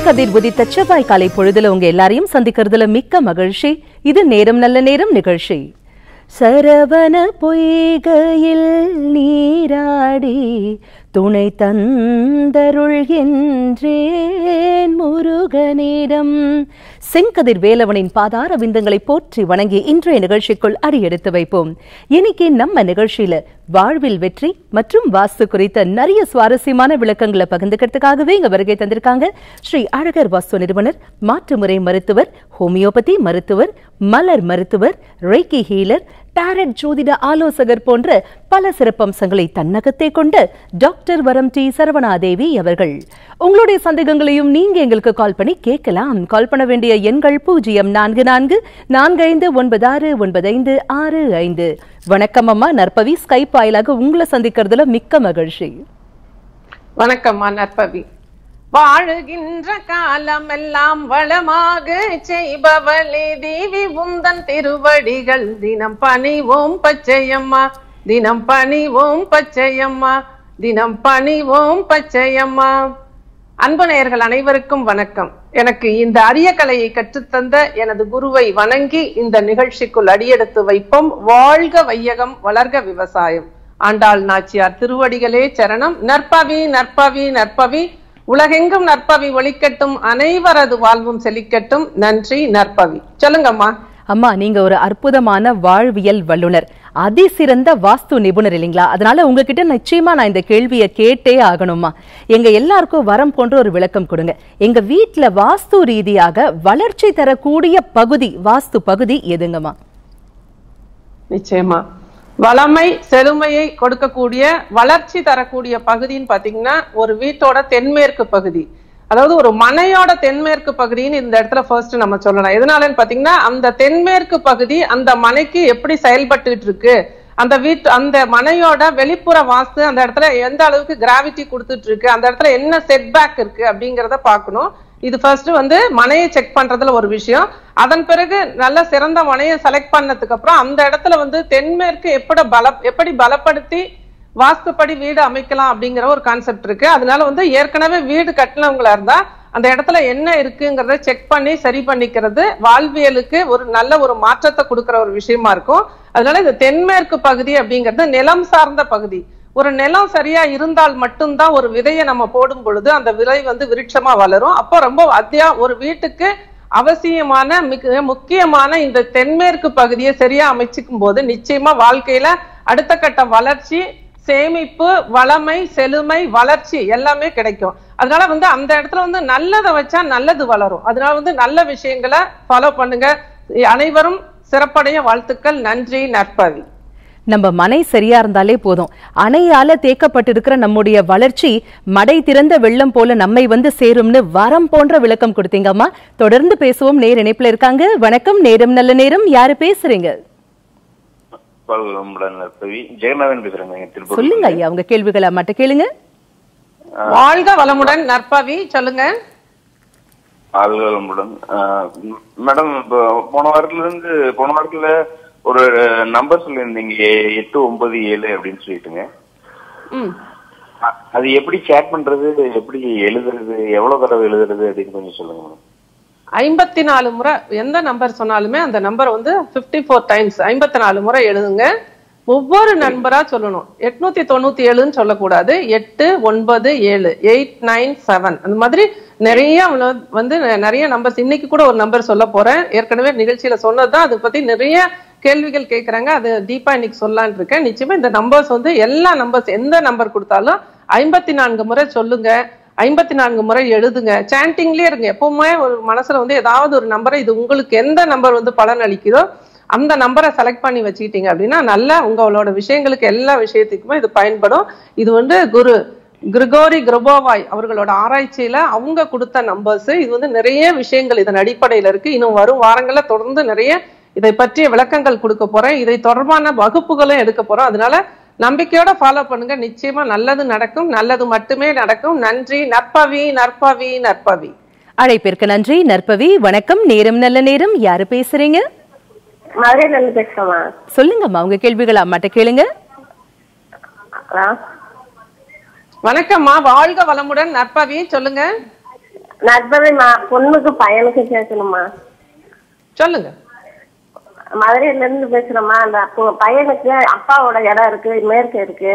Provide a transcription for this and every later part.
செங்கதிர் உதித்த செவ்வாய் காலை பொழுதுல உங்க எல்லாரையும் சந்திக்கிறதுல மிக்க மகிழ்ச்சி இது நேரம் நல்ல நேரம் நிகழ்ச்சி சரவண பொய்கையில் நீராடி துணை தந்தருள் என்றேன் முருகனிடம் செங்கதிர் வேலவனின் பாதார விந்தங்களை போற்றி வணங்கி இன்றைய நிகழ்ச்சிக்குள் அடியெடுத்து வைப்போம் இன்னைக்கு நம்ம நிகழ்ச்சியில வாழ்வில் வெற்றி மற்றும் வாஸ்து குறித்த நிறைய சுவாரஸ்யமான விளக்கங்களை பகிர்ந்துக்கிறதுக்காகவே இங்க வருகை தந்திருக்காங்க ஸ்ரீ அழகர் வாஸ்து நிறுவனர் மாற்றுமுறை மருத்துவர் ஹோமியோபதி மருத்துவர் மலர் மருத்துவர் ரெய்கி ஹீலர் டாரட் ஜோதிட ஆலோசகர் போன்ற பல சிறப்பம்சங்களை தன்னகத்தே கொண்ட டாக்டர் வரம் டி சரவணாதேவி அவர்கள் உங்களுடைய சந்தேகங்களையும் நீங்க எங்களுக்கு கால் பண்ணி கேட்கலாம் கால் பண்ண வேண்டிய எண்கள் பூஜ்ஜியம் நான்கு நான்கு நான்கு ஐந்து ஒன்பது ஆறு ஒன்பது ஐந்து ஆறு ஐந்து வணக்கம் அம்மா நற்பவி ஸ்கைப் வாயிலாக உங்களை சந்திக்கிறதுல மிக்க மகிழ்ச்சி வணக்கம்மா நற்பவி வாழுகின்ற காலமெல்லாம் வளமாக செய்பவளே தேவி உந்தன் திருவடிகள் தினம் பணிவோம் பச்சையம்மா தினம் பணிவோம் பச்சையம்மா தினம் பணிவோம் பச்சையம்மா அன்பு நேயர்கள் அனைவருக்கும் வணக்கம் எனக்கு இந்த அரிய கலையை கற்றுத்தந்த எனது குருவை வணங்கி இந்த நிகழ்ச்சிக்குள் அடியெடுத்து வைப்போம் வாழ்க வையகம் வளர்க விவசாயம் ஆண்டாள் நாச்சியார் திருவடிகளே சரணம் நற்பவி நற்பவி நற்பவி உலகெங்கும் நற்பவி ஒழிக்கட்டும் அனைவரது வாழ்வும் செழிக்கட்டும் நன்றி நற்பவி சொல்லுங்கம்மா அம்மா நீங்க ஒரு அற்புதமான வாழ்வியல் வல்லுனர் அதிசிறந்த வாஸ்து நிபுணர் இல்லைங்களா அதனால உங்ககிட்ட நிச்சயமா நான் இந்த கேள்வியை கேட்டே ஆகணுமா எங்க எல்லாருக்கும் வரம் போன்ற ஒரு விளக்கம் கொடுங்க எங்க வீட்ல வாஸ்து ரீதியாக வளர்ச்சி தரக்கூடிய பகுதி வாஸ்து பகுதி எதுங்கம்மா நிச்சயமா வளமை செழுமையை கொடுக்கக்கூடிய வளர்ச்சி தரக்கூடிய பகுதின்னு பாத்தீங்கன்னா ஒரு வீட்டோட தென்மேற்கு பகுதி அதாவது ஒரு மனையோட தென்மேற்கு பகுதின்னு இந்த இடத்துல ஃபர்ஸ்ட் நம்ம சொல்லலாம் எதனாலன்னு பாத்தீங்கன்னா அந்த தென்மேற்கு பகுதி அந்த மனைக்கு எப்படி செயல்பட்டுட்டு இருக்கு அந்த வீட்டு அந்த மனையோட வெளிப்புற வாஸ்து அந்த இடத்துல எந்த அளவுக்கு கிராவிட்டி கொடுத்துட்டு இருக்கு அந்த இடத்துல என்ன செட்பேக் இருக்கு அப்படிங்கிறத பார்க்கணும் இது ஃபர்ஸ்ட் வந்து மனையை செக் பண்றதுல ஒரு விஷயம் அதன் பிறகு நல்ல சிறந்த மனையை செலக்ட் பண்ணதுக்கு அப்புறம் அந்த இடத்துல வந்து தென்மேற்கு எப்படி பல எப்படி பலப்படுத்தி வாஸ்துப்படி வீடு அமைக்கலாம் அப்படிங்கிற ஒரு கான்செப்ட் இருக்கு அதனால வந்து ஏற்கனவே வீடு கட்டினவங்களா இருந்தா அந்த இடத்துல என்ன இருக்குங்கிறத செக் பண்ணி சரி பண்ணிக்கிறது வாழ்வியலுக்கு ஒரு நல்ல ஒரு மாற்றத்தை கொடுக்கிற ஒரு விஷயமா இருக்கும் அதனால இந்த தென்மேற்கு பகுதி அப்படிங்கிறது நிலம் சார்ந்த பகுதி ஒரு நிலம் சரியா இருந்தால் மட்டும்தான் ஒரு விதையை நம்ம போடும் பொழுது அந்த விதை வந்து விருட்சமா வளரும் அப்போ ரொம்ப அத்தியா ஒரு வீட்டுக்கு அவசியமான மிக முக்கியமான இந்த தென்மேற்கு பகுதியை சரியா அமைச்சுக்கும் போது நிச்சயமா வாழ்க்கையில அடுத்த கட்ட வளர்ச்சி சேமிப்பு வளமை செழுமை வளர்ச்சி எல்லாமே கிடைக்கும் அதனால வந்து அந்த இடத்துல வந்து நல்லதை வச்சா நல்லது வளரும் அதனால வந்து நல்ல விஷயங்களை ஃபாலோ பண்ணுங்க அனைவரும் சிறப்படைய வாழ்த்துக்கள் நன்றி நற்பவி நம்ம மனை சரியா இருந்தாலே போதும் அணையால தேக்கப்பட்டிருக்கிற நம்முடைய வளர்ச்சி மடை திறந்த வெள்ளம் போல நம்மை வந்து சேரும்னு வரம் போன்ற விளக்கம் கொடுத்தீங்கம்மா தொடர்ந்து பேசுவோம் நேர் இணைப்புல இருக்காங்க வணக்கம் நேரம் நல்ல நேரம் யாரு பேசுறீங்க வாழ்வுடன் நற்பவி ஜெகநாதன் பேசுறேங்க திருப்பூர் சொல்லுங்க ஐயா உங்க கேள்விகளை மட்டும் கேளுங்க வாழ்க வளமுடன் நற்பவி சொல்லுங்க ஆள்களுடன் மேடம் இப்போ போன வாரத்துல இருந்து போன வாரத்துல ஒரு நம்பர் சொல்லியிருந்தீங்க எட்டு ஒன்பது ஏழு அப்படின்னு சொல்லிட்டுங்க ம் அ- அது எப்படி சேட் பண்றது எப்படி எழுதுறது எவ்வளவு தடவை எழுதுறது அப்படின்னு கொஞ்சம் சொல்லுங்க மேடம் ஐம்பத்தி நாலு முறை எந்த நம்பர் சொன்னாலுமே அந்த நம்பர் வந்து 54 ஃபோர் டைம்ஸ் ஐம்பத்தி நாலு முறை எழுதுங்க ஒவ்வொரு நண்பரா சொல்லணும் எட்நூத்தி தொண்ணூத்தி ஏழுன்னு சொல்லக்கூடாது எட்டு ஒன்பது ஏழு எயிட் நைன் செவன் அந்த மாதிரி நிறைய உள்ள- வந்து நிறைய நம்பர்ஸ் இன்னைக்கு கூட ஒரு நம்பர் சொல்ல போறேன் ஏற்கனவே நிகழ்ச்சியில சொன்னதுதான் அதை பத்தி நிறைய கேள்விகள் கேட்கறாங்க அது டீப்பா இன்னைக்கு சொல்லலாம்னு இருக்கேன் நிச்சயமா இந்த நம்பர்ஸ் வந்து எல்லா நம்பர்ஸ் எந்த நம்பர் கொடுத்தாலும் ஐம்பத்தி நான்கு முறை சொல்லுங்க ஐம்பத்தி நான்கு முறை எழுதுங்க சாண்டிங்லயே இருங்க எப்பவுமே ஒரு மனசுல வந்து ஏதாவது ஒரு நம்பரை இது உங்களுக்கு எந்த நம்பர் வந்து பலன் அளிக்குதோ அந்த நம்பரை செலக்ட் பண்ணி வச்சுக்கிட்டீங்க அப்படின்னா நல்லா உங்களோட விஷயங்களுக்கு எல்லா விஷயத்துக்குமே இது பயன்படும் இது வந்து குரு கிரிகோரி கிரபோவாய் அவர்களோட ஆராய்ச்சியில அவங்க கொடுத்த நம்பர்ஸ் இது வந்து நிறைய விஷயங்கள் இதன் அடிப்படையில இருக்கு இன்னும் வரும் வாரங்கள்ல தொடர்ந்து நிறைய இதை பற்றிய விளக்கங்கள் கொடுக்க போறேன் இதை தொடர்பான வகுப்புகளும் எடுக்க போறோம் அதனால நம்பிக்கையோட ஃபாலோ பண்ணுங்க நிச்சயமா நல்லது நடக்கும் நல்லது மட்டுமே நடக்கும் நன்றி நற்பவி நற்பவி நற்பவி அழைப்பிற்கு நன்றி நற்பவி வணக்கம் நேரம் நல்ல நேரம் யாரு பேசுறீங்க மதுரையில இருந்து பேசுறோமா சொல்லுங்கம்மா உங்க கேள்விகளை அம்மாட்ட கேளுங்க ஹலோ வணக்கம்மா வாழ்க வளமுடன் நற்பவி சொல்லுங்க நண்பர்மா பொண்ணுக்கு பையனுக்கு கேட்கணுமா சொல்லுங்க மதுரையில இருந்து பேசுறோமா அந்த பொ- பையனுக்கு அப்பாவோட இடம் இருக்கு மேற்கு இருக்கு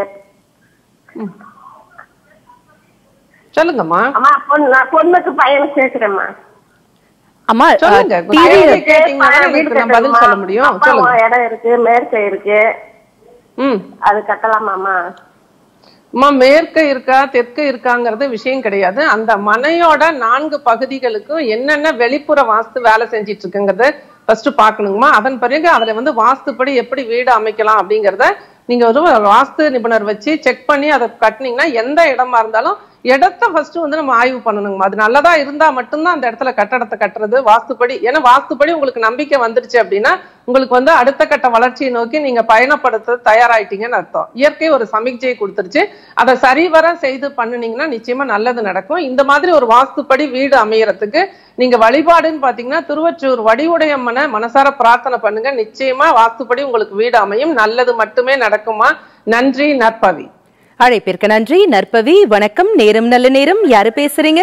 சொல்லுங்கம்மா அம்மா பொண்ணு நான் பொண்ணுக்கு பையனுக்கு கேக்குறேம்மா அம்மா சொல்லுங்க அஹ், TV கேள்வி கேட்டீங்கன்னா பையன் வீடு இதுக்கு நான் பதில் கட்டணுமா? சொல்ல முடியும் அப்பாவோட சொல்லுங்க இடம் இருக்கு மேற்கு இருக்கு ம் அது கட்டலாமாம்மா அம்மா மேற்க இருக்கா தெற்க இருக்காங்கிறது விஷயம் கிடையாது அந்த மனையோட நான்கு பகுதிகளுக்கும் என்னென்ன வெளிப்புற வாஸ்து வேலை செஞ்சிட்டு இருக்குங்கிறத ஃபர்ஸ்ட் பார்க்கணுங்கம்மா அதன் பிறகு அதுல வந்து வாஸ்துப்படி எப்படி வீடு அமைக்கலாம் அப்படிங்கறத நீங்க ஒரு வாஸ்து நிபுணர் வச்சு செக் பண்ணி அதை கட்டினீங்கன்னா எந்த இடமா இருந்தாலும் இடத்த ஃபர்ஸ்ட் வந்து நம்ம ஆய்வு பண்ணணுங்கம்மா அது நல்லதா இருந்தா மட்டும்தான் அந்த இடத்துல கட்டடத்தை கட்டுறது வாஸ்துப்படி ஏன்னா வாஸ்துப்படி உங்களுக்கு நம்பிக்கை வந்துருச்சு அப்படின்னா உங்களுக்கு வந்து அடுத்த கட்ட வளர்ச்சியை நோக்கி நீங்க பயணப்படுத்த தயாராயிட்டீங்கன்னு அர்த்தம் இயற்கை ஒரு சமிக்ஜையை கொடுத்துருச்சு அதை சரிவர செய்து பண்ணுனீங்கன்னா நிச்சயமா நல்லது நடக்கும் இந்த மாதிரி ஒரு வாஸ்துப்படி வீடு அமையறதுக்கு நீங்க வழிபாடுன்னு பாத்தீங்கன்னா திருவற்றூர் வடிவுடையம்மனை மனசார பிரார்த்தனை பண்ணுங்க நிச்சயமா வாஸ்துப்படி உங்களுக்கு வீடு அமையும் நல்லது மட்டுமே நடக்குமா நன்றி நற்பவி அழைப்பிற்கு நன்றி நற்பவி வணக்கம் நேரம் நல்ல நேரம் யாரு பேசுறீங்க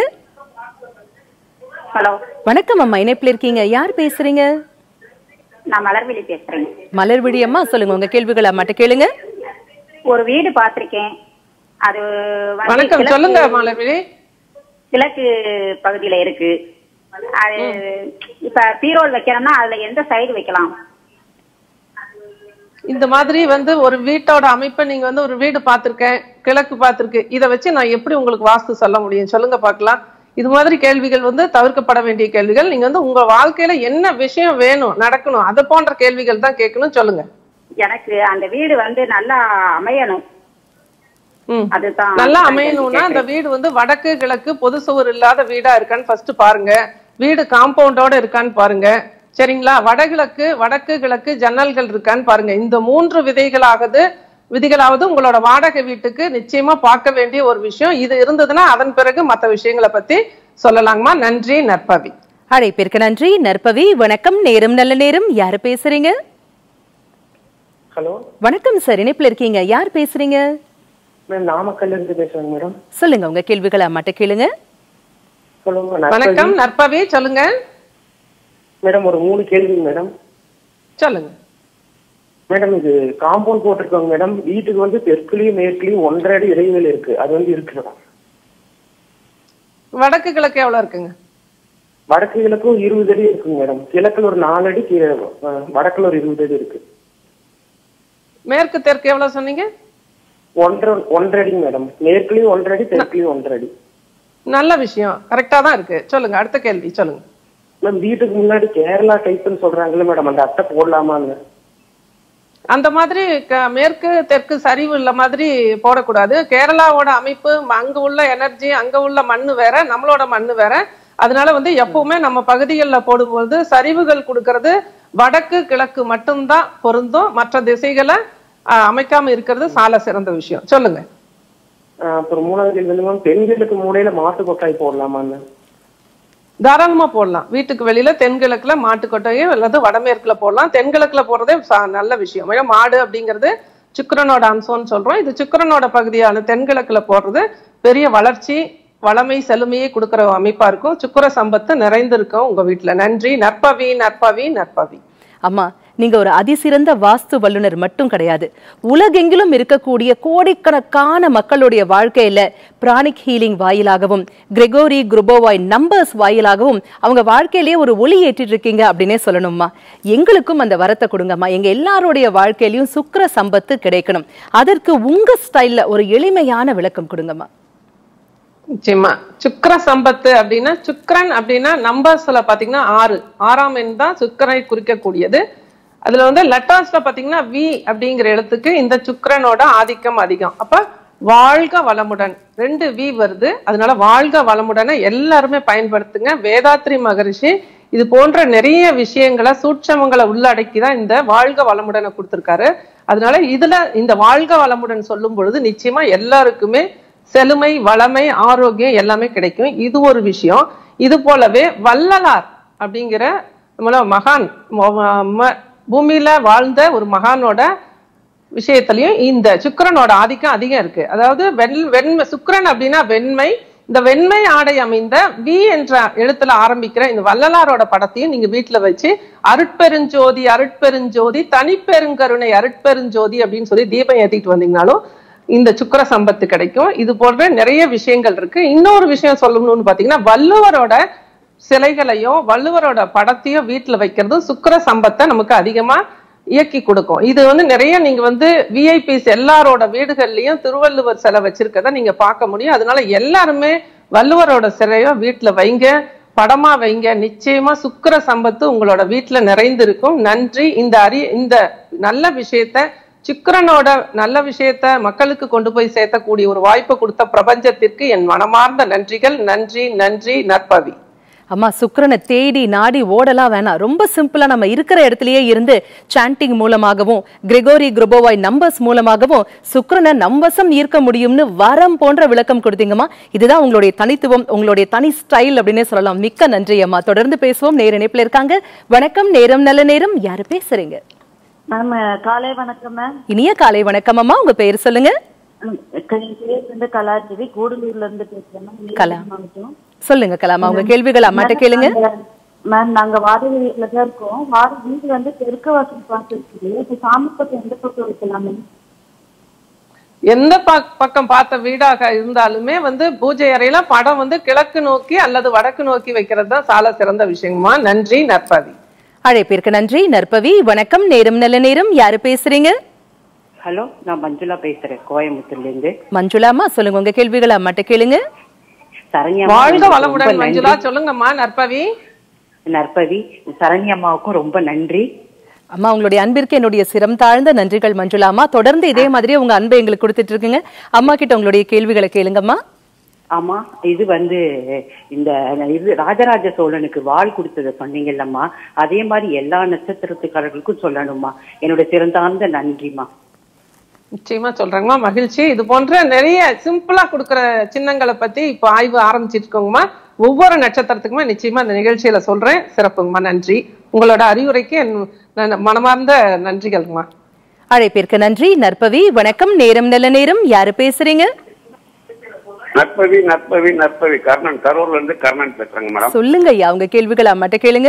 ஹலோ வணக்கம் அம்மா இணைப்புல இருக்கீங்க யார் பேசுறீங்க நான் மலர்விழி பேசுறேன் மலர்விழி அம்மா சொல்லுங்க உங்க கேள்விகளை அம்மாட்ட கேளுங்க ஒரு வீடு பார்த்திருக்கேன் அது வந்து வணக்கம் கிழக்கு- சொல்லுங்க மாலவிழி கிழக்கு பகுதியில இருக்கு அது இப்ப பீரோல் வைக்கிறோம்னா அதுல எந்த சைடு வைக்கலாம் இந்த மாதிரி வந்து ஒரு வீட்டோட அமைப்பை நீங்க வந்து ஒரு வீடு பார்த்திருக்கேன் கிழக்கு பார்த்திருக்கு இதை வச்சு நான் எப்படி உங்களுக்கு வாஸ்து சொல்ல முடியும் சொல்லுங்க பார்க்கலாம் இது மாதிரி கேள்விகள் வந்து தவிர்க்கப்பட வேண்டிய கேள்விகள் நீங்க வந்து உங்க வாழ்க்கையில என்ன விஷயம் வேணும் நடக்கணும் அது போன்ற கேள்விகள் தான் கேட்கணும் சொல்லுங்க எனக்கு அந்த வீடு வந்து நல்லா அமையணும் ம். அதுதான் நல்லா அமையணும்னா அந்த வீடு வந்து வடக்கு கிழக்கு பொது சுவர் இல்லாத வீடா இருக்கான்னு ஃபர்ஸ்ட் பாருங்க வீடு காம்பவுண்டோட இருக்கான்னு பாருங்க சரிங்களா வடகிழக்கு வடக்கு கிழக்கு ஜன்னல்கள் இருக்கான்னு பாருங்க இந்த மூன்று விதைகளாவது விதிகளாவது உங்களோட வாடகை வீட்டுக்கு நிச்சயமா பார்க்க வேண்டிய ஒரு விஷயம் இது இருந்ததுன்னா அதன் பிறகு மற்ற விஷயங்களை பத்தி சொல்லலாங்கம்மா நன்றி நற்பவி அழைப்பிற்கு நன்றி நற்பவி வணக்கம் நேரம் நல்ல நேரம் யாரு பேசுறீங்க ஹலோ வணக்கம் சார் இணைப்புல இருக்கீங்க யார் பேசுறீங்க மேம் நாமக்கல்ல இருந்து பேசுறேங்க மேடம் சொல்லுங்க உங்க கேள்விகளை அம்மாட்ட கேளுங்க சொல்லுங்க நான் வணக்கம் நற்பவி சொல்லுங்க மேடம் ஒரு மூணு கேள்வி மேடம் சொல்லுங்க மேடம் இது காம்பவுண்ட் போட்டிருக்கோங்க மேடம் வீட்டுக்கு வந்து தெற்குலயும் மேற்குலயும் ஒன்றரை அடி இடைவெளி இருக்கு அது வந்து இருக்கு வடக்கு கிழக்கு எவ்வளவு இருக்குங்க வடக்கு கிழக்கும் இருபது அடி இருக்குங்க மேடம் கிழக்குல ஒரு நாலு அடி கீழே அஹ், வடக்குல ஒரு இருபது அடி இருக்கு மேற்கு தெற்கு எவ்வளவு சொன்னீங்க ஒன்றரை ஒன்றரை அடி மேடம் மேற்குலயும் ஒன்றரை அடி தெற்குலயும் ஒன்றரை அடி நல்ல விஷயம் கரெக்டா தான் இருக்கு சொல்லுங்க அடுத்த கேள்வி சொல்லுங்க மேம் வீட்டுக்கு முன்னாடி கேரளா டைப்னு சொல்றாங்கல்ல மேடம் அந்த அட்டை போடலாமான்னு அந்த மாதிரி க- மேற்கு தெற்கு சரிவு உள்ள மாதிரி போடக்கூடாது கேரளாவோட அமைப்பு ம- அங்க உள்ள எனர்ஜி அங்க உள்ள மண்ணு வேற நம்மளோட மண்ணு வேற அதனால வந்து எப்பவுமே நம்ம பகுதிகளில் போடும்போது சரிவுகள் கொடுக்கறது வடக்கு கிழக்கு மட்டும்தான் பொருந்தும் மற்ற திசைகளை அஹ், அமைக்காம இருக்கிறது சால சிறந்த விஷயம் சொல்லுங்க அஹ், அப்புறம் மூணாவது கேள்வி வந்து மேம் பெண்களுக்கு மூலையில மாட்டு கொட்டாய் போடலாமான்னு தாராளமா போடலாம் வீட்டுக்கு வெளியில தென்கிழக்குல மாட்டு கொட்டையும் அல்லது வடமேற்குல போடலாம் தென்கிழக்குல போடுறதே ச- நல்ல விஷயம் ஏன்னா மாடு அப்படிங்கிறது சுக்கிரனோட அம்சம்னு சொல்றோம் இது சுக்கிரனோட பகுதியான தென்கிழக்குல போடுறது பெரிய வளர்ச்சி வளமை செழுமையை கொடுக்கிற அமைப்பா இருக்கும் சுக்கிர சம்பத்து நிறைந்திருக்கும் உங்க வீட்டுல நன்றி நற்பவி நற்பவி நற்பவி அம்மா நீங்க ஒரு அதிசிறந்த வாஸ்து வல்லுனர் மட்டும் கிடையாது உலகெங்கிலும் இருக்கக்கூடிய கோடிக்கணக்கான மக்களுடைய வாழ்க்கையில பிராணிக் ஹீலிங் வாயிலாகவும் கிரெகோரி குருபோவாய் நம்பர்ஸ் வாயிலாகவும் அவங்க வாழ்க்கையிலேயே ஒரு ஒளி ஏற்றிட்டு இருக்கீங்க அப்படின்னே சொல்லணும்மா எங்களுக்கும் அந்த வரத்தை கொடுங்கம்மா எங்க எல்லாருடைய வாழ்க்கையிலயும் சுக்கிர சம்பத்து கிடைக்கணும் அதற்கு உங்க ஸ்டைல்ல ஒரு எளிமையான விளக்கம் கொடுங்கம்மா நிச்சயமா சுக்கிர சம்பத்து அப்படின்னா சுக்கிரன் அப்படின்னா நம்பர்ஸ்ல பாத்தீங்கன்னா ஆறு ஆறாம் எண் தான் சுக்கிரனை குறிக்கக்கூடியது அதுல வந்து லெட்டர்ஸ்ல பாத்தீங்கன்னா வி அப்படிங்கிற எழுத்துக்கு இந்த சுக்கிரனோட ஆதிக்கம் அதிகம் அப்ப வாழ்க வளமுடன் ரெண்டு வி வருது அதனால வாழ்க வளமுடனை எல்லாருமே பயன்படுத்துங்க வேதாத்ரி மகரிஷி இது போன்ற நிறைய விஷயங்களை சூட்சமங்களை உள்ளடக்கி தான் இந்த வாழ்க வளமுடனை கொடுத்திருக்காரு அதனால இதுல இந்த வாழ்க வளமுடன் சொல்லும் பொழுது நிச்சயமா எல்லாருக்குமே செழுமை வளமை ஆரோக்கியம் எல்லாமே கிடைக்கும் இது ஒரு விஷயம் இது போலவே வள்ளலார் அப்படிங்கிற நம்மள மகான் ம- ம- பூமியில வாழ்ந்த ஒரு மகானோட விஷயத்திலையும் இந்த சுக்கிரனோட ஆதிக்கம் அதிகம் இருக்கு அதாவது வெண் வெண்மை சுக்கிரன் அப்படின்னா வெண்மை இந்த வெண்மை ஆடை அமைந்த வி என்ற எழுத்துல ஆரம்பிக்கிற இந்த வள்ளலாரோட படத்தையும் நீங்க வீட்டுல வச்சு அருட்பெருஞ்சோதி அருட்பெருஞ்சோதி தனிப்பெருங்கருணை அருட்பெருஞ்சோதி அப்படின்னு சொல்லி தீபம் ஏத்திட்டு வந்தீங்கனாலும் இந்த சுக்கிர சம்பத்து கிடைக்கும் இது போன்ற நிறைய விஷயங்கள் இருக்கு இன்னொரு விஷயம் சொல்லணும்னு பாத்தீங்கன்னா வள்ளுவரோட சிலைகளையோ வள்ளுவரோட படத்தையோ வீட்டுல வைக்கிறதும் சுக்கிர சம்பத்தை நமக்கு அதிகமா இயக்கி கொடுக்கும் இது வந்து நிறைய நீங்க வந்து விஐபிஸ் எல்லாரோட வீடுகள்லயும் திருவள்ளுவர் சிலை வச்சிருக்கத நீங்க பார்க்க முடியும் அதனால எல்லாருமே வள்ளுவரோட சிலையோ வீட்டுல வைங்க படமா வைங்க நிச்சயமா சுக்கிர சம்பத்து உங்களோட வீட்டுல நிறைந்திருக்கும் நன்றி இந்த அரிய இந்த நல்ல விஷயத்த சுக்கிரனோட நல்ல விஷயத்த மக்களுக்கு கொண்டு போய் சேர்த்தக்கூடிய ஒரு வாய்ப்பு கொடுத்த பிரபஞ்சத்திற்கு என் மனமார்ந்த நன்றிகள் நன்றி நன்றி நற்பவி அம்மா சுக்கிரனை தேடி நாடி ஓடலாம் வேணாம் ரொம்ப சிம்பிளா நம்ம இருக்கிற இடத்துலயே இருந்து சாண்டிங் மூலமாகவும் கிரெகோரி குரோபோவாய் நம்பர்ஸ் மூலமாகவும் சுக்கிரனை நம்பசம் ஈர்க்க முடியும்னு வரம் போன்ற விளக்கம் கொடுத்தீங்கம்மா இதுதான் உங்களுடைய தனித்துவம் உங்களுடைய தனி ஸ்டைல் அப்படின்னே சொல்லலாம் மிக்க நன்றி அம்மா தொடர்ந்து பேசுவோம் நேர இணைப்புல இருக்காங்க வணக்கம் நேரம் நல்ல நேரம் யாரு பேசுறீங்க மேம் காலை வணக்கம் மேம் இனிய காலை வணக்கம் அம்மா உங்க பெயர் சொல்லுங்க ம், என் பேர் வந்து கலாச்சேரி கூடலூர்ல இருந்து பேசுறேன் மேம் கலா. மாவட்டம். சொல்லுங்க கலாமா உங்க கேள்விகள் அம்மாட்ட கேளுங்க நாங்க- மேம் நாங்க வாடகை வீட்டுல தான் இருக்கோம் வாடகை வீடு வந்து தெற்கு வாசல் பார்த்து இருக்குது இப்ப சாமி பக்கம் எந்த பக்கம் வைக்கலாம் மேம் எந்த பக்- பக்கம் பார்த்த வீடாக இருந்தாலுமே வந்து பூஜை அறையில படம் வந்து கிழக்கு நோக்கி அல்லது வடக்கு நோக்கி வைக்கிறது தான் சால சிறந்த விஷயமா நன்றி நற்பவி அழைப்பிற்கு நன்றி நற்பவி வணக்கம் நேரம் நல்ல நேரம் யாரு பேசுறீங்க ஹலோ நான் மஞ்சுளா பேசுறேன் கோயம்புத்தூர்ல இருந்து மஞ்சுளாமா சொல்லுங்க உங்க கேள்விகள் அம்மாட்ட கேளுங்க சரண்யா வாழ்க அம்மாவுக்கு ரொம்ப வளமுடன் நன்றி. மஞ்சுளா சொல்லுங்கம்மா நற்பவி நற்பவி சரண்யா அம்மாவுக்கும் ரொம்ப நன்றி அம்மா உங்களுடைய அன்பிற்கு என்னுடைய சிரம் தாழ்ந்த நன்றிகள் மஞ்சுளாமா தொடர்ந்து இதே மாதிரி உங்க அன்பை எங்களுக்கு கொடுத்துட்டு இருக்குங்க அம்மா கிட்ட உங்களுடைய கேள்விகளை கேளுங்கம்மா ஆமா இது வந்து இந்த இது ராஜராஜ சோழனுக்கு வாள் கொடுத்ததை சொன்னீங்கல்லம்மா அதே மாதிரி எல்லா நட்சத்திரத்துக்காரர்களுக்கும் சொல்லணுமா என்னோட சிறந்தார்ந்த நன்றிமா நிச்சயமா சொல்றேங்கம்மா மகிழ்ச்சி இது போன்ற நிறைய சிம்பிளா கொடுக்கிற சின்னங்களை பத்தி இப்போ ஆய்வு ஆரம்பிச்சிருக்கோங்கம்மா ஒவ்வொரு நட்சத்திரத்துக்குமே நிச்சயமா இந்த நிகழ்ச்சியில சொல்றேன் சிறப்புங்கம்மா நன்றி உங்களோட அறிவுரைக்கு என் ந- மனமார்ந்த நன்றிகள்மா அழைப்பிற்கு நன்றி நற்பவி வணக்கம் நேரம் நல்ல நேரம் யாரு பேசுறீங்க நற்பவி நற்பவி நற்பவி கர்ணன் கரூர்ல இருந்து கர்ணன் பேசுறேங்க மேடம் சொல்லுங்க ஐயா உங்க கேள்விகள் அம்மாட்ட கேளுங்க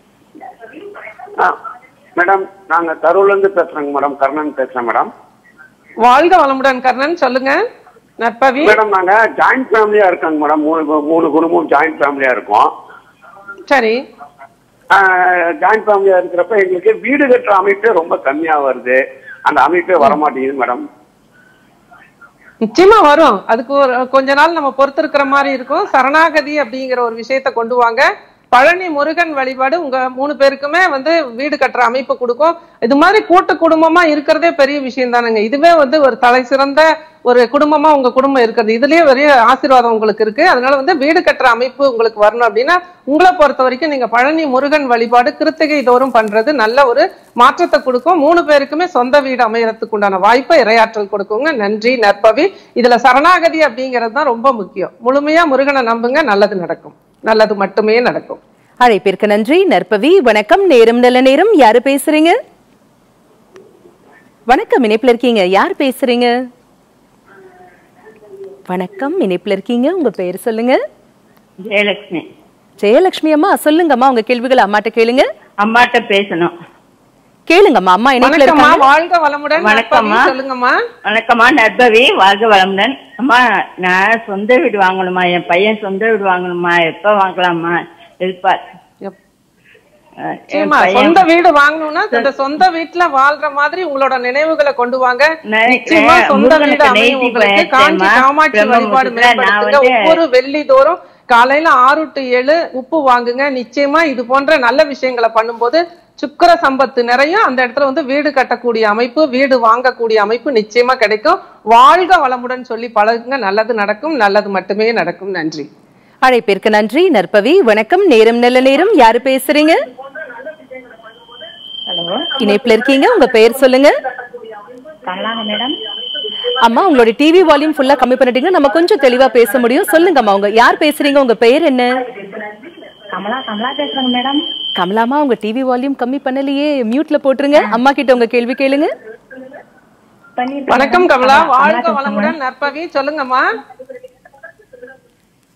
ஆ, மேடம் நாங்க கரூர்ல இருந்து பேசுறேங்க மேடம் கர்ணன் பேசுறேன் மேடம் வாழ்க வளமுடன் கர்ணன் சொல்லுங்க நற்பவி மேடம் நாங்க ஜாயிண்ட் ஃபேமிலியா இருக்கோங்க மேடம் மூணு மூணு குடும்பம் ஜாயிண்ட் ஃபேமிலியா இருக்கோம் சரி ஜாயிண்ட் ஃபேமிலியா இருக்கிறப்ப எங்களுக்கு வீடு கட்டுற அமைப்பே ரொம்ப கம்மியா வருது அந்த அமைப்பே வர மாட்டேங்குது மேடம் நிச்சயமா வரும் அதுக்கு ஒரு கொஞ்ச நாள் நம்ம பொறுத்திருக்கிற மாதிரி இருக்கும் சரணாகதி அப்படிங்கிற ஒரு விஷயத்த கொண்டு வாங்க பழனி முருகன் வழிபாடு உங்க மூணு பேருக்குமே வந்து வீடு கட்டுற அமைப்பு கொடுக்கும் இது மாதிரி கூட்டு குடும்பமா இருக்கிறதே பெரிய விஷயம் தானுங்க இதுவே வந்து ஒரு தலை சிறந்த ஒரு குடும்பமா உங்க குடும்பம் இருக்கிறது இதுலயே பெரிய ஆசீர்வாதம் உங்களுக்கு இருக்கு அதனால வந்து வீடு கட்டுற அமைப்பு உங்களுக்கு வரணும் அப்படின்னா உங்களை பொறுத்த வரைக்கும் நீங்க பழனி முருகன் வழிபாடு கிருத்திகை தோறும் பண்றது நல்ல ஒரு மாற்றத்தை கொடுக்கும் மூணு பேருக்குமே சொந்த வீடு அமையறதுக்கு உண்டான வாய்ப்பை இரையாற்றல் கொடுக்குங்க நன்றி நற்பவி இதுல சரணாகதி அப்படிங்கிறது தான் ரொம்ப முக்கியம் முழுமையா முருகனை நம்புங்க நல்லது நடக்கும் நல்லது மட்டுமே நடக்கும் அழைப்பிற்கு நன்றி நற்பவி வணக்கம் நேரம் நல்ல நேரம் யாரு பேசுறீங்க வணக்கம் இணைப்புல இருக்கீங்க யார் பேசுறீங்க வணக்கம் இணைப்புல இருக்கீங்க உங்க பெயர் சொல்லுங்க ஜெயலட்சுமி ஜெயலட்சுமி அம்மா சொல்லுங்கம்மா உங்க கேள்விகள் அம்மாட்ட கேளுங்க அம்மாட்ட பேசணும் கேளுங்கம்மா அம்மா இணைப்புல வணக்கம்மா இருக்காங்க வாழ்க வளமுடன் வணக்கம்மா. நற்பவி, சொல்லுங்கம்மா வணக்கம்மா நற்பவி வாழ்க வளமுடன் அம்மா நான் சொந்த வீடு வாங்கணுமா என் பையன் சொந்த வீடு வாங்கணுமா எப்ப வாங்கலாமா எதிர்பார் எப்- அஹ், என் நிச்சயமா பையன் சொந்த வீடு வாங்கணும்னா இந்த சொந்த வீட்டுல வாழ்ற மாதிரி உங்களோட நினைவுகளை கொண்டு வாங்க நினை- நிச்சயமா அஹ், சொந்த வீடு முருகனுக்கு அமையும் நேத்தி உங்களுக்கு போயேன் காஞ்சி தெரியுமா? காமாட்சி வழிபாடு பிரம்மபுரத்துல நான் மேம்படுத்துங்க வந்து- ஒவ்வொரு வெள்ளி தோறும் காலையில ஆறு டு ஏழு உப்பு வாங்குங்க நிச்சயமா இது போன்ற நல்ல விஷயங்களை பண்ணும்போது சுக்கிர சம்பத்து நிறைய அந்த இடத்துல வந்து வீடு கட்டக்கூடிய அமைப்பு வீடு வாங்கக்கூடிய அமைப்பு நிச்சயமா கிடைக்கும் வாழ்க வளமுடன் சொல்லி பழகுங்க நல்லது நடக்கும் நல்லது மட்டுமே நடக்கும் நன்றி அழைப்பிற்கு நன்றி நற்பவி வணக்கம் நேரம் நல்ல நேரம் யாரு பேசுறீங்க ஹலோ இணைப்புல இருக்கீங்க உங்க பெயர் சொல்லுங்க கமலாங்க மேடம் அம்மா உங்களோட டிவி வால்யூம் ஃபுல்லா கம்மி பண்ணிட்டீங்கன்னா நம்ம கொஞ்சம் தெளிவா பேச முடியும் சொல்லுங்கம்மா உங்க யார் பேசுறீங்க உங்க பெயர் என்ன கமலா கமலா பேசுறேங்க மேடம் கமலாமா உங்க டிவி வால்யூம் கம்மி பண்ணலையே மியூட்ல போட்டுருங்க அம்மா கிட்ட உங்க கேள்வி கேளுங்க வணக்கம் கமலா வாழ்க வளமுடன் நற்பவி சொல்லுங்கம்மா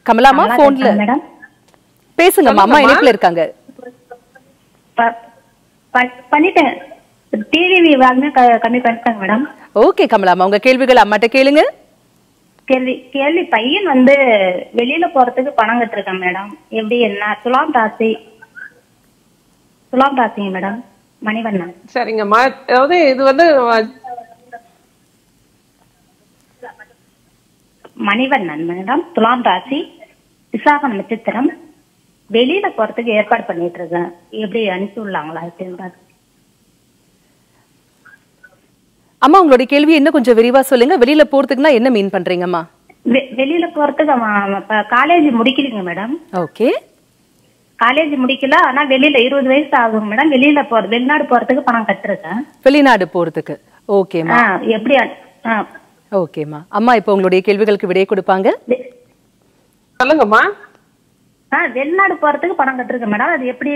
கமலாமா கமலா போன்ல பேசுறேன் மேடம் பேசுங்கம்மா அம்மா சொல்லுங்கம்மா. இணைப்புல இருக்காங்க ப- ப- பண்ணிட்டேன் டிவி வாங்க கம்மி பண்ணிட்டாங்க மேடம் ஓகே கமலாமா உங்க கேள்விகள் அம்மாட்ட கேளுங்க கேள்வி கேள்வி பையன் வந்து வெளியில போறதுக்கு பணம் கட்டிருக்கேன் மேடம் எப்படி என்ன துலாம் ராசி துலாம் ராசிங்க மேடம் மணிவண்ணன் சரிங்கம்மா அதாவது இது வந்து அஹ், மணிவண்ணன் மேடம் துலாம் ராசி விசாக நட்சத்திரம் வெளியில போறதுக்கு ஏற்பாடு பண்ணிட்டு இருக்கேன் எப்படி அனுப்பி விடலாங்களா அப்படின்னு அம்மா உங்களுடைய கேள்வி இன்னும் கொஞ்சம் விரிவா சொல்லுங்க வெளியில போறதுக்குன்னா என்ன மீன் பண்றீங்கம்மா வெ- வெளியில போறதுக்கு அவன் காலேஜ் முடிக்கலைங்க மேடம் ஓகே காலேஜ் முடிக்கல ஆனா வெளியில இருபது வயசு ஆகும் மேடம் வெளியில போற வெளிநாடு போறதுக்கு பணம் கட்டிருக்கேன் வெளிநாடு போறதுக்கு ஓகேம்மா ஆ, எப்படி அனு- ஆ, ஓகேம்மா அம்மா இப்போ உங்களுடைய கேள்விகளுக்கு விடை கொடுப்பாங்க சொல்லுங்கம்மா ஆ, வெளிநாடு போறதுக்கு பணம் கட்டிருக்கேன் மேடம் அது எப்படி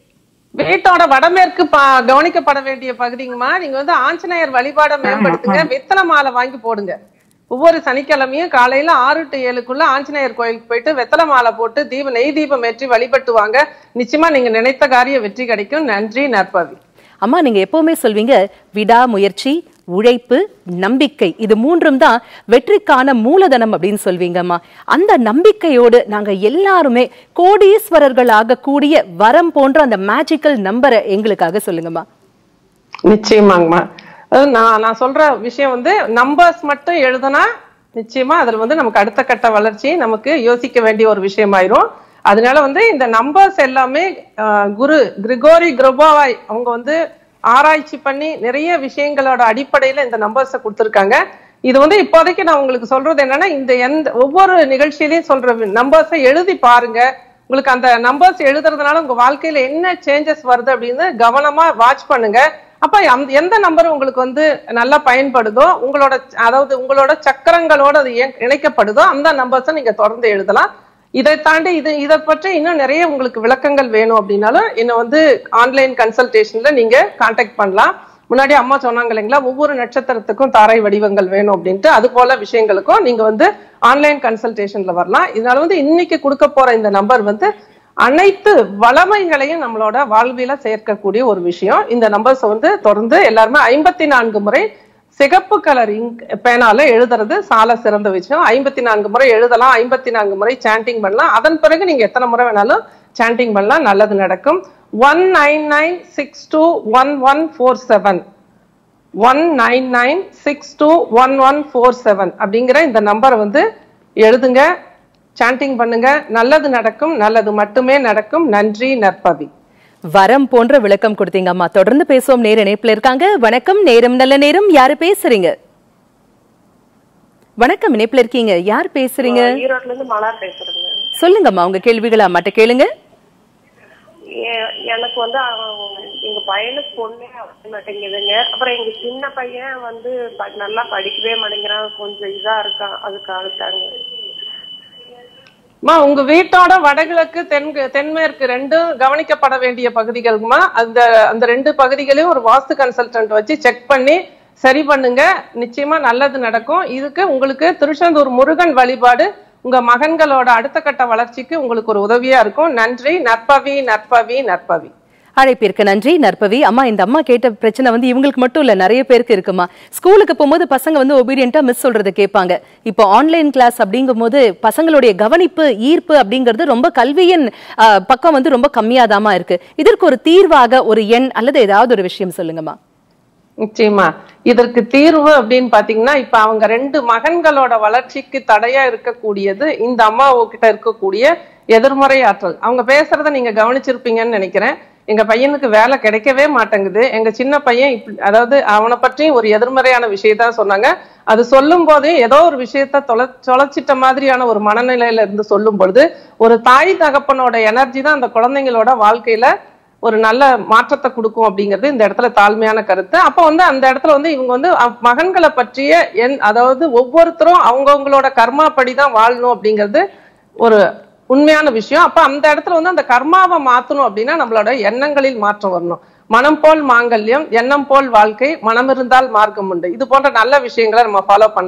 வீட்டோட வடமேற்கு ப- கவனிக்கப்பட வேண்டிய பகுதிங்கம்மா நீங்க வந்து ஆஞ்சநேயர் வழிபாட மேம்படுத்துங்க வெத்தலை மாலை வாங்கி போடுங்க ஒவ்வொரு சனிக்கிழமையும் காலையில ஆறு டு ஏழுக்குள்ள ஆஞ்சநேயர் கோயிலுக்கு போயிட்டு வெத்தலை மாலை போட்டு தீப நெய் தீபம் ஏற்றி வழிபட்டு வாங்க நிச்சயமா நீங்க நினைத்த காரிய வெற்றி கிடைக்கும் நன்றி நற்பவி அம்மா நீங்க எப்பவுமே சொல்வீங்க விடாமுயற்சி உழைப்பு நம்பிக்கை இது மூன்றும் தான் வெற்றிக்கான மூலதனம் அப்படின்னு சொல்வீங்கம்மா அந்த நம்பிக்கையோடு நாங்க எல்லாருமே கோடீஸ்வரர்கள் ஆகக்கூடிய வரம் போன்ற அந்த மேஜிக்கல் நம்பரை எங்களுக்காக சொல்லுங்கம்மா நிச்சயமாங்கம்மா அதாவது நான் நான் சொல்ற விஷயம் வந்து நம்பர்ஸ் மட்டும் எழுதுனா நிச்சயமா அதுல வந்து நமக்கு அடுத்த கட்ட வளர்ச்சி நமக்கு யோசிக்க வேண்டிய ஒரு விஷயமாயிரும் அதனால வந்து இந்த நம்பர்ஸ் எல்லாமே ஆஹ், குரு கிரிகோரி குரோபாவாய் அவங்க வந்து ஆராய்ச்சி பண்ணி நிறைய விஷயங்களோட அடிப்படையில இந்த நம்பர்ஸை கொடுத்துருக்காங்க இது வந்து இப்போதைக்கு நான் உங்களுக்கு சொல்றது என்னன்னா இந்த எந்த ஒவ்வொரு நிகழ்ச்சியிலையும் சொல்ற நம்பர்ஸை எழுதி பாருங்க உங்களுக்கு அந்த நம்பர்ஸ் எழுதுறதுனால உங்க வாழ்க்கையில என்ன சேஞ்சஸ் வருது அப்படின்னு கவனமா வாட்ச் பண்ணுங்க அப்ப அந்த எந்த நம்பர் உங்களுக்கு வந்து நல்லா பயன்படுதோ உங்களோட அதாவது உங்களோட சக்கரங்களோட அது இயக்க- இணைக்கப்படுதோ அந்த நம்பர்ஸை நீங்க தொடர்ந்து எழுதலாம் இதை தாண்டி இது இதை பற்றி இன்னும் நிறைய உங்களுக்கு விளக்கங்கள் வேணும் அப்படின்னாலும் என்னை வந்து ஆன்லைன் கன்சல்டேஷன்ல நீங்க காண்டாக்ட் பண்ணலாம் முன்னாடி அம்மா சொன்னாங்க இல்லைங்களா ஒவ்வொரு நட்சத்திரத்துக்கும் தாரை வடிவங்கள் வேணும் அப்படின்ட்டு அது போல விஷயங்களுக்கும் நீங்க வந்து ஆன்லைன் கன்சல்டேஷன்ல வரலாம் இதனால வந்து இன்னைக்கு கொடுக்க போற இந்த நம்பர் வந்து அனைத்து வளமைகளையும் நம்மளோட வாழ்வில சேர்க்கக்கூடிய ஒரு விஷயம் இந்த நம்பர்ஸ் வந்து தொடர்ந்து எல்லாருமே ஐம்பத்தி நான்கு முறை சிகப்பு கலர் இங்க் பேனால எழுதுறது சால சிறந்த விஷயம் ஐம்பத்தி நான்கு முறை எழுதலாம் ஐம்பத்தி நான்கு முறை சாண்டிங் பண்ணலாம் அதன் பிறகு நீங்க எத்தனை முறை வேணாலும் சாண்டிங் பண்ணலாம் நல்லது நடக்கும் one nine nine six two one one four seven one nine nine six two one one four seven அப்படிங்கிற இந்த நம்பரை வந்து எழுதுங்க சாண்டிங் பண்ணுங்க நல்லது நடக்கும் நல்லது மட்டுமே நடக்கும் நன்றி நற்பவி வரம் போன்ற விளக்கம் கொடுத்தீங்க அம்மா தொடர்ந்து பேசுவோம் நேர இணைப்புல இருக்காங்க வணக்கம் நேரம் நல்ல நேரம் யாரு பேசுறீங்க வணக்கம் இணைப்புல இருக்கீங்க யார் பேசுறீங்க ஈரோட்ல இருந்து மலர் பேசுறேங்க சொல்லுங்கம்மா உங்க கேள்விகளை அம்மாட்ட கேளுங்க எ- எனக்கு வந்து அவன் எங்க பையனுக்கு பொண்ணே அமைய மாட்டேங்குதுங்க அப்புறம் எங்க சின்ன பையன் வந்து ப- நல்லா படிக்கவே மாட்டேங்கிறான் கொஞ்சம் இதா இருக்கான் அதுக்காக தாங்க அம்மா உங்க வீட்டோட வடகிழக்கு தென் தென்மேற்கு ரெண்டும் கவனிக்கப்பட வேண்டிய பகுதிகளுக்குமா அந்த அந்த ரெண்டு பகுதிகளையும் ஒரு வாஸ்து கன்சல்டன்ட் வச்சு செக் பண்ணி சரி பண்ணுங்க நிச்சயமா நல்லது நடக்கும் இதுக்கு உங்களுக்கு திருச்செந்தூர் முருகன் வழிபாடு உங்க மகன்களோட அடுத்த கட்ட வளர்ச்சிக்கு உங்களுக்கு ஒரு உதவியா இருக்கும் நன்றி நற்பவி நற்பவி நற்பவி அழைப்பிற்கு நன்றி நற்பவி அம்மா இந்த அம்மா கேட்ட பிரச்சனை வந்து இவங்களுக்கு மட்டும் இல்ல நிறைய பேருக்கு இருக்குமா ஸ்கூலுக்கு போகும்போது பசங்க வந்து ஒபீடியண்டா மிஸ் சொல்றதை கேட்பாங்க இப்போ ஆன்லைன் கிளாஸ் அப்படிங்கும் போது பசங்களுடைய கவனிப்பு ஈர்ப்பு அப்படிங்கிறது ரொம்ப கல்வியின் ஆ, பக்கம் வந்து ரொம்ப கம்மியாதாமா இருக்கு இதற்கு ஒரு தீர்வாக ஒரு எண் அல்லது ஏதாவது ஒரு விஷயம் சொல்லுங்கம்மா நிச்சயமா இதற்கு தீர்வு அப்படின்னு பாத்தீங்கன்னா இப்ப அவங்க ரெண்டு மகன்களோட வளர்ச்சிக்கு தடையா இருக்கக்கூடியது இந்த அம்மா கிட்ட இருக்கக்கூடிய எதிர்மறை ஆற்றல் அவங்க பேசுறத நீங்க கவனிச்சிருப்பீங்கன்னு நினைக்கிறேன் எங்க பையனுக்கு வேலை கிடைக்கவே மாட்டேங்குது எங்க சின்ன பையன் இப்படி அதாவது அவனை பற்றி ஒரு எதிர்மறையான விஷயத்த சொன்னாங்க அது சொல்லும் போதே ஏதோ ஒரு விஷயத்த தொலை தொலைச்சிட்ட மாதிரியான ஒரு மனநிலையில இருந்து சொல்லும் பொழுது ஒரு தாய் தகப்பனோட எனர்ஜி தான் அந்த குழந்தைங்களோட வாழ்க்கையில ஒரு நல்ல மாற்றத்தை கொடுக்கும் அப்படிங்கிறது இந்த இடத்துல தாழ்மையான கருத்து அப்போ வந்து அந்த இடத்துல வந்து இவங்க வந்து அவ்- மகன்களை பற்றிய என் அதாவது ஒவ்வொருத்தரும் அவங்கவங்களோட கர்மா படிதான் வாழணும் அப்படிங்கிறது ஒரு உண்மையான விஷயம் அப்ப அந்த இடத்துல வந்து அந்த கர்மாவை மாத்தணும் அப்படின்னா நம்மளோட எண்ணங்களில் மாற்றம் வரணும் மனம் போல் மாங்கல்யம் எண்ணம் போல் வாழ்க்கை மனம் இருந்தால் மார்க்கம் உண்டு இது போன்ற நல்ல விஷயங்களை நம்ம ஃபாலோ பண்ணலாம்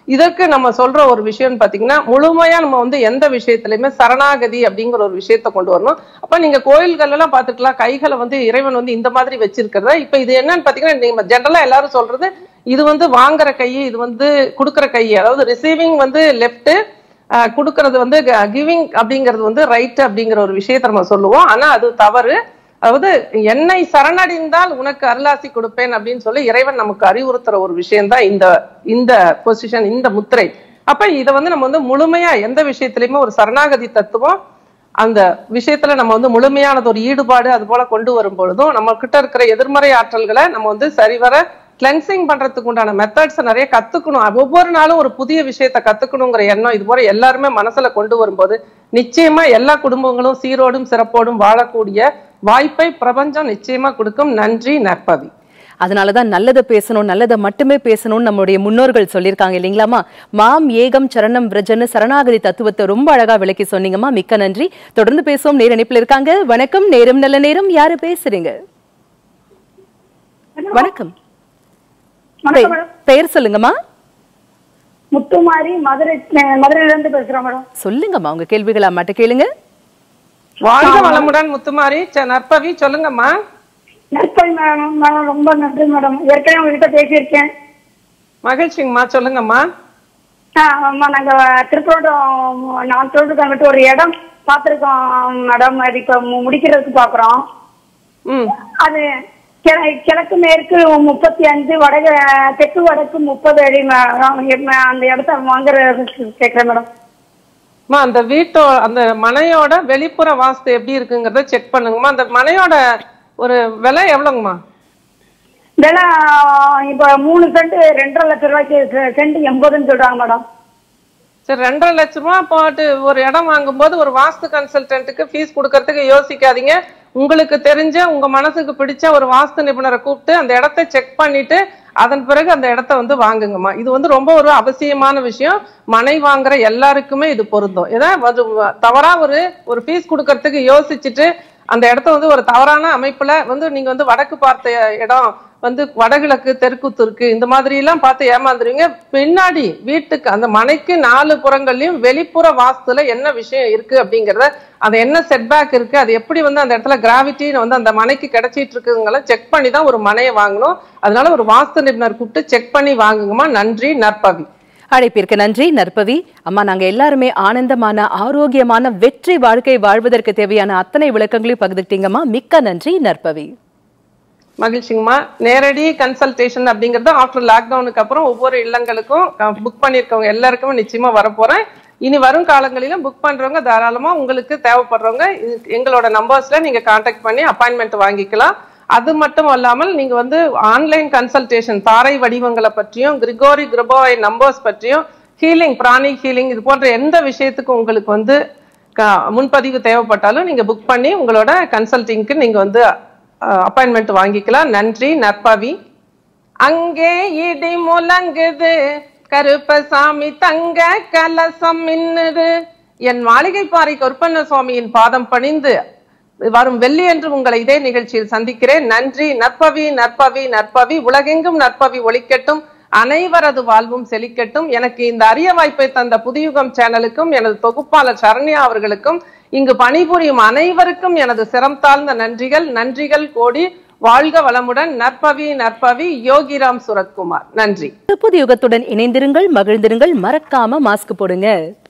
இதற்கு நம்ம சொல்ற ஒரு விஷயம் பாத்தீங்கன்னா முழுமையா நம்ம வந்து எந்த விஷயத்திலயுமே சரணாகதி அப்படிங்கிற ஒரு விஷயத்த கொண்டு வரணும் அப்ப நீங்க கோயில்கள் எல்லாம் பாத்துக்கலாம் கைகளை வந்து இறைவன் வந்து இந்த மாதிரி வச்சிருக்கிறத இப்ப இது என்னன்னு பாத்தீங்கன்னா நீங்க ஜென்ரலா எல்லாரும் சொல்றது இது வந்து வாங்குற கை இது வந்து கொடுக்குற கை அதாவது ரிசீவிங் வந்து லெஃப்ட் கொடுக்கறது வந்து கிவிங் அப்படிங்கிறது வந்து ரைட் அப்படிங்கிற ஒரு விஷயத்தை நம்ம சொல்லுவோம் ஆனா அது தவறு அதாவது என்னை சரணடைந்தால் உனக்கு அருளாசி கொடுப்பேன் அப்படின்னு சொல்லி இறைவன் நமக்கு அறிவுறுத்துற ஒரு விஷயம்தான் இந்த இந்த பொசிஷன் இந்த முத்திரை அப்ப இதை வந்து நம்ம வந்து முழுமையா எந்த விஷயத்திலயுமே ஒரு சரணாகதி தத்துவம் அந்த விஷயத்துல நம்ம வந்து முழுமையானது ஒரு ஈடுபாடு அது போல கொண்டு வரும் பொழுதும் நம்ம கிட்ட இருக்கிற எதிர்மறை ஆற்றல்களை நம்ம வந்து சரிவர கிளென்சிங் பண்றதுக்கு உண்டான மெத்தட்ஸ் நிறைய கத்துக்கணும் ஒவ்வொரு நாளும் ஒரு புதிய விஷயத்த கத்துக்கணுங்கிற எண்ணம் இது போல எல்லாருமே மனசுல கொண்டு வரும்போது நிச்சயமா எல்லா குடும்பங்களும் சீரோடும் சிறப்போடும் வாழக்கூடிய வாய்ப்பை பிரபஞ்சம் நிச்சயமா கொடுக்கும் நன்றி நற்பவி அதனாலதான் நல்லதை பேசணும் நல்லதை மட்டுமே பேசணும்னு நம்மளுடைய முன்னோர்கள் சொல்லியிருக்காங்க இல்லைங்களாமா மாம் ஏகம் சரணம் விரஜன்னு சரணாகதி தத்துவத்தை ரொம்ப அழகா விளக்கி சொன்னீங்கம்மா மிக்க நன்றி தொடர்ந்து பேசுவோம் நேர இணைப்பில் இருக்காங்க வணக்கம் நேரம் நல்ல நேரம் யாரு பேசுறீங்க வணக்கம் பெ- பெயர் சொல்லுங்கம்மா முத்துமாரி மதுரை மதுரையில இருந்து பேசுறோம் மேடம் சொல்லுங்கம்மா உங்க கேள்விகளை அம்மாட்ட கேளுங்க வாழ்க வளமுடன் முத்துமாரி ச- நற்பவி சொல்லுங்கம்மா நற்பவி மேடம் மேடம் ரொம்ப நன்றி மேடம் ஏற்கனவே உங்ககிட்ட பேசியிருக்கேன் மகிழ்ச்சிங்கம்மா சொல்லுங்கம்மா ஆ, ஆமா நாங்க திருப்பூரம் நான் சொல்றது அங்கிட்ட ஒரு இடம் பார்த்திருக்கோம் மேடம் அது இப்ப மு- முடிக்கிறதுக்கு பாக்குறோம் அது கிழ- கிழக்கு மேற்கு முப்பத்தி அஞ்சு வடக தெற்கு வடக்கு முப்பது அடி மேடம் எம்ம- அந்த இடத்த வாங்குற கேக்குறேன் மேடம் அம்மா அந்த வீட்டோ அந்த மனையோட வெளிப்புற வாஸ்து எப்படி இருக்குங்கிறத செக் பண்ணுங்கம்மா அந்த மனையோட ஒரு விலை எவ்வளவுங்கம்மா விலை இப்ப மூணு சென்ட் ரெண்டரை லட்சம் ரூபாய்க்கு செ- சென்ட் எண்பதுன்னு சொல்றாங்க மேடம் சரி ரெண்டரை லட்ச ரூபா போட்டு ஒரு இடம் வாங்கும்போது ஒரு வாஸ்து கன்சல்டன்ட்டுக்கு ஃபீஸ் கொடுக்கறதுக்கு யோசிக்காதீங்க உங்களுக்கு தெரிஞ்ச உங்க மனசுக்கு பிடிச்ச ஒரு வாஸ்து நிபுணரை கூப்பிட்டு அந்த இடத்த செக் பண்ணிட்டு அதன் பிறகு அந்த இடத்த வந்து வாங்குங்கம்மா இது வந்து ரொம்ப ஒரு அவசியமான விஷயம் மனை வாங்குற எல்லாருக்குமே இது பொருந்தும் ஏன்னா அது தவறா ஒரு ஒரு ஃபீஸ் கொடுக்கறதுக்கு யோசிச்சுட்டு அந்த இடத்த வந்து ஒரு தவறான அமைப்புல வந்து நீங்க வந்து வடக்கு பார்த்த இடம் வந்து வடகிழக்கு தெற்குத்து இருக்கு இந்த மாதிரி எல்லாம் பார்த்து ஏமாந்துருவீங்க பின்னாடி வீட்டுக்கு அந்த மனைக்கு நாலு புறங்கள்லயும் வெளிப்புற வாஸ்துல என்ன விஷயம் இருக்கு அப்படிங்கறத அது என்ன செட்பேக் இருக்கு அது எப்படி வந்து அந்த இடத்துல கிராவிட்டி வந்து அந்த மனைக்கு கிடைச்சிட்டு இருக்குங்கள செக் பண்ணி தான் ஒரு மனையை வாங்கணும் அதனால ஒரு வாஸ்து நிபுணர் கூப்பிட்டு செக் பண்ணி வாங்குங்கம்மா நன்றி நற்பவி அழைப்பிற்கு நன்றி நற்பவி அம்மா நாங்க எல்லாருமே ஆனந்தமான ஆரோக்கியமான வெற்றி வாழ்க்கை வாழ்வதற்கு தேவையான அத்தனை விளக்கங்களையும் பகிர்ந்துட்டீங்கம்மா மிக்க நன்றி நற்பவி மகிழ்ச்சிங்கம்மா நேரடி கன்சல்டேஷன் அப்படிங்கறது ஆஃப்டர் லாக்டவுனுக்கு அப்புறம் ஒவ்வொரு இல்லங்களுக்கும் புக் பண்ணியிருக்கவங்க எல்லாருக்குமே நிச்சயமா வரப்போறேன் இனி வரும் காலங்களிலும் புக் பண்றவங்க தாராளமா உங்களுக்கு தேவைப்படுறவங்க இது- எங்களோட நம்பர்ஸ்ல நீங்க காண்டாக்ட் பண்ணி அப்பாயின்மெண்ட் வாங்கிக்கலாம் அது மட்டும் அல்லாமல் நீங்க வந்து ஆன்லைன் கன்சல்டேஷன் தாரை வடிவங்களை பற்றியும் கிரிகோரி கிரிபோய் நம்பர்ஸ் பற்றியும் ஹீலிங் பிராணிக் ஹீலிங் இது போன்ற எந்த விஷயத்துக்கும் உங்களுக்கு வந்து க- முன்பதிவு தேவைப்பட்டாலும் நீங்க புக் பண்ணி உங்களோட கன்சல்டிங்க்கு நீங்க வந்து அப்பாயின்மெண்ட் வாங்கிக்கலாம் நன்றி நற்பவி அங்கே இடி முழங்குது கருப்பசாமி தங்க கலசம் மின்னுது என் மாளிகை பாறை கருப்பண்ண சுவாமியின் பாதம் பணிந்து வரும் வெள்ளியன்று உங்களை இதே நிகழ்ச்சியில் சந்திக்கிறேன் நன்றி நற்பவி நற்பவி நற்பவி உலகெங்கும் நற்பவி ஒழிக்கட்டும் அனைவரது வாழ்வும் செழிக்கட்டும் எனக்கு இந்த அரிய வாய்ப்பை தந்த புதியுகம் சேனலுக்கும் எனது தொகுப்பாளர் சரண்யா அவர்களுக்கும் இங்கு பணிபுரியும் அனைவருக்கும் எனது சிரம் தாழ்ந்த நன்றிகள் நன்றிகள் கோடி வாழ்க வளமுடன் நற்பவி நற்பவி யோகிராம் சுரத்குமார் நன்றி புது யுகத்துடன் இணைந்திருங்கள் மகிழ்ந்திருங்கள் மறக்காம மாஸ்க் போடுங்க